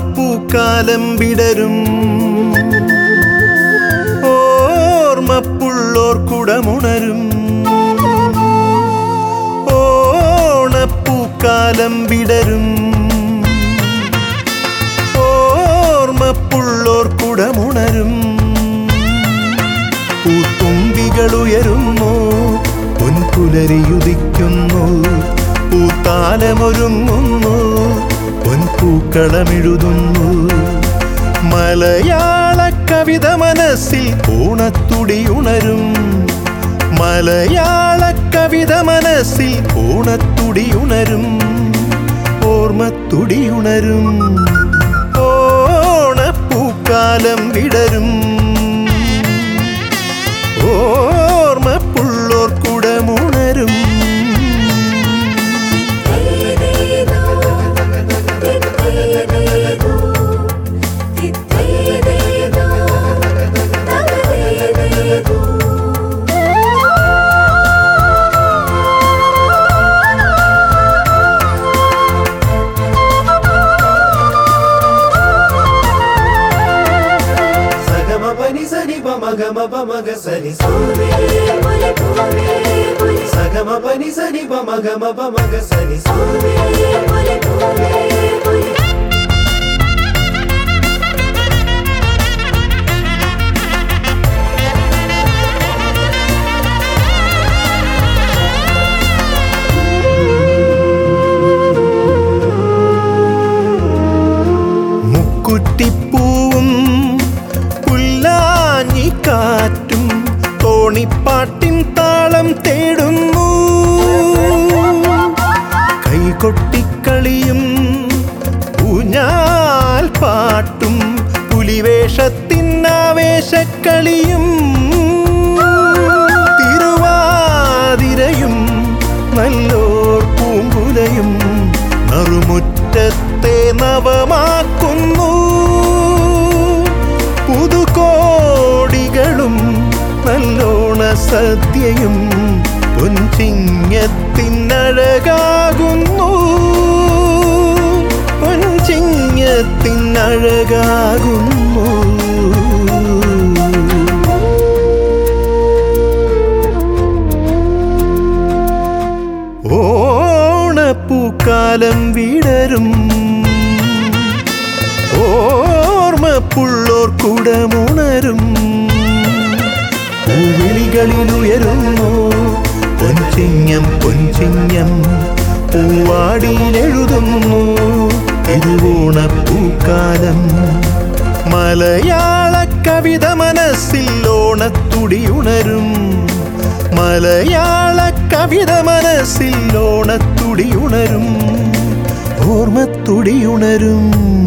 ഓണപ്പൂക്കാലം വിടരും ഓർമ്മപ്പുള്ളോർ കുടമുണരും ഓണപ്പൂക്കാലം വിടരും ഓർമ്മപ്പുള്ളോർ കുടമുണരും പൂത്തുമ്പികളുയരുന്നു പൊൻപുലരിയുദിക്കുന്നു പൂത്താലമൊരുങ്ങുന്നു പൊൻപൂക്കളമെഴുതുന്നു മലയാള കവിത മനസ്സിൽ ഓണത്തുടിയുണരും മലയാള കവിത മനസ്സിൽ ഓണത്തുടിയുണരും ഓർമ്മത്തുടിയുണരും ഓണപ്പൂക്കാലം വിടരും ഓർമ്മപ്പുള്ളോർ കുടമുണരും సగమ పని సని పమ గమ పమ గ సని సగమ పని సని పమ గమ పమ గ సని മുക്കുറ്റിപ്പൂവും പുല്ലാഞ്ഞിക്കാറ്റും തോണിപ്പാട്ടിൻ താളം തേടുന്നു കൈകൊട്ടിക്കളിയും ഊഞ്ഞാൽ പാട്ടും പുലിവേഷത്തിൻ ആവേശക്കളിയും തിരുവാതിരയും നല്ലോർ പൂങ്കുലയും നറുമുറ്റത്തെ നവമാക്കുന്നു പുതുകോടികളും നല്ലോണ സദ്യയും പൊൻചിങ്ങത്തിനഴകാകുന്നു പൊൻചിങ്ങത്തിനഴകാകുന്നു ഓണപ്പൂക്കാലം വിടരും ഓർമ്മപ്പുള്ളോർ കുടമുണരും പൂവിളികളിലുയരുന്നു പൊൻചിങ്ങം പൊൻചിങ്ങം പൂവാടിയിലെഴുതുന്നു തിരുവോണപ്പൂക്കാലം മലയാള കവിത മനസ്സിൽ ഓണത്തുടിയുണരും മലയാള കവിത മനസ്സിൽ ഓണത്തുടിയുണരും ഓർമ്മത്തുടിയുണരും